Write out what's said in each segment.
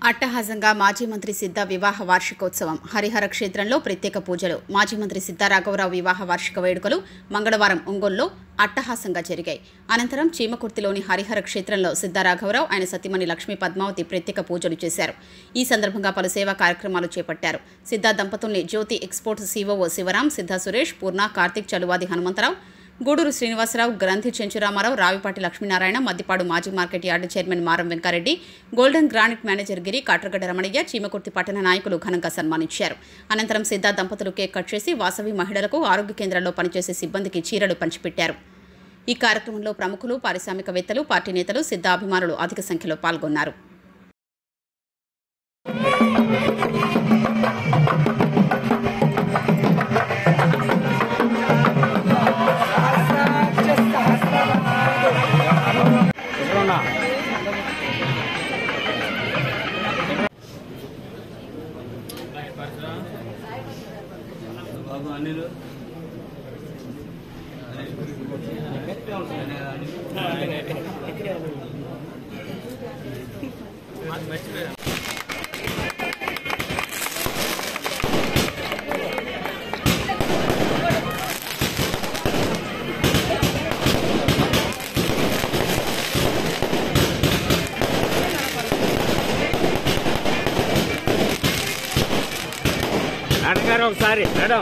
అట్టహాసంగా మాజీ మంత్రి సిద్ధ వివాహ వార్షికోత్సవం హరిహర క్షేత్రంలో ప్రత్యేక పూజలు మాజీ మంత్రి సిద్ధ రాఘవరావు వివాహ వార్షిక వేడుకలు మంగళవారం ఒంగోలులో అట్టహాసంగా జరిగాయి అనంతరం చీమకుర్తిలోని హరిహర క్షేత్రంలో సిద్ధ రాఘవరావు ఆయన సతీమణి లక్ష్మీ పద్మావతి ప్రత్యేక పూజలు చేశారు ఈ సందర్భంగా పలు సేవా కార్యక్రమాలు చేపట్టారు సిద్ధ దంపతుల్ని జ్యోతి ఎక్స్పోర్ట్స్ సీఓఓ శివరాం సిద్ధ సురేష్ పూర్ణ కార్తీక్ చలువాది హనుమంతరావు గూడూరు శ్రీనివాసరావు గ్రంథి చెంచురామారావు రావిపాటి లక్ష్మీనారాయణ మద్దిపాడు మాజీ market yard chairman Maram Venkareddy golden granite manager Giri Katragadda Ramanaiah Chimakurthi పట్టణ నాయకులు ఘనంగా సన్మానించారు అనంతరం సిద్ధా దంపతులు కేక్ కట్ చేసి వాసవి మహిళలకు ఆరోగ్య కేంద్రాల్లో పనిచేసే సిబ్బందికి చీరలు పంచిపెట్టారు ఈ కార్యక్రమంలో ప్రముఖులు పారిశ్రామికవేత్తలు పార్టీ నేతలు సిద్ధ అభిమానులు అధిక సంఖ్యలో పాల్గొన్నారు బాబు అనిల్ మేడం గారు ఒకసారి మేడం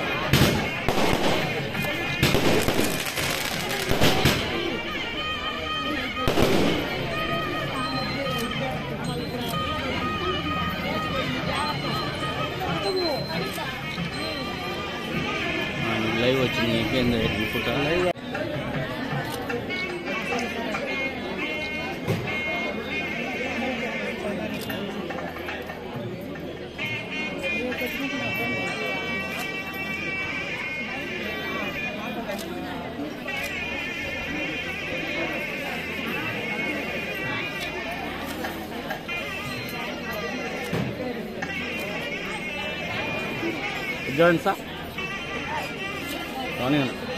లైవ్ వచ్చింది ఇంకేంది అనుకుంటా చూడండి సార్ బాగానే ఉంది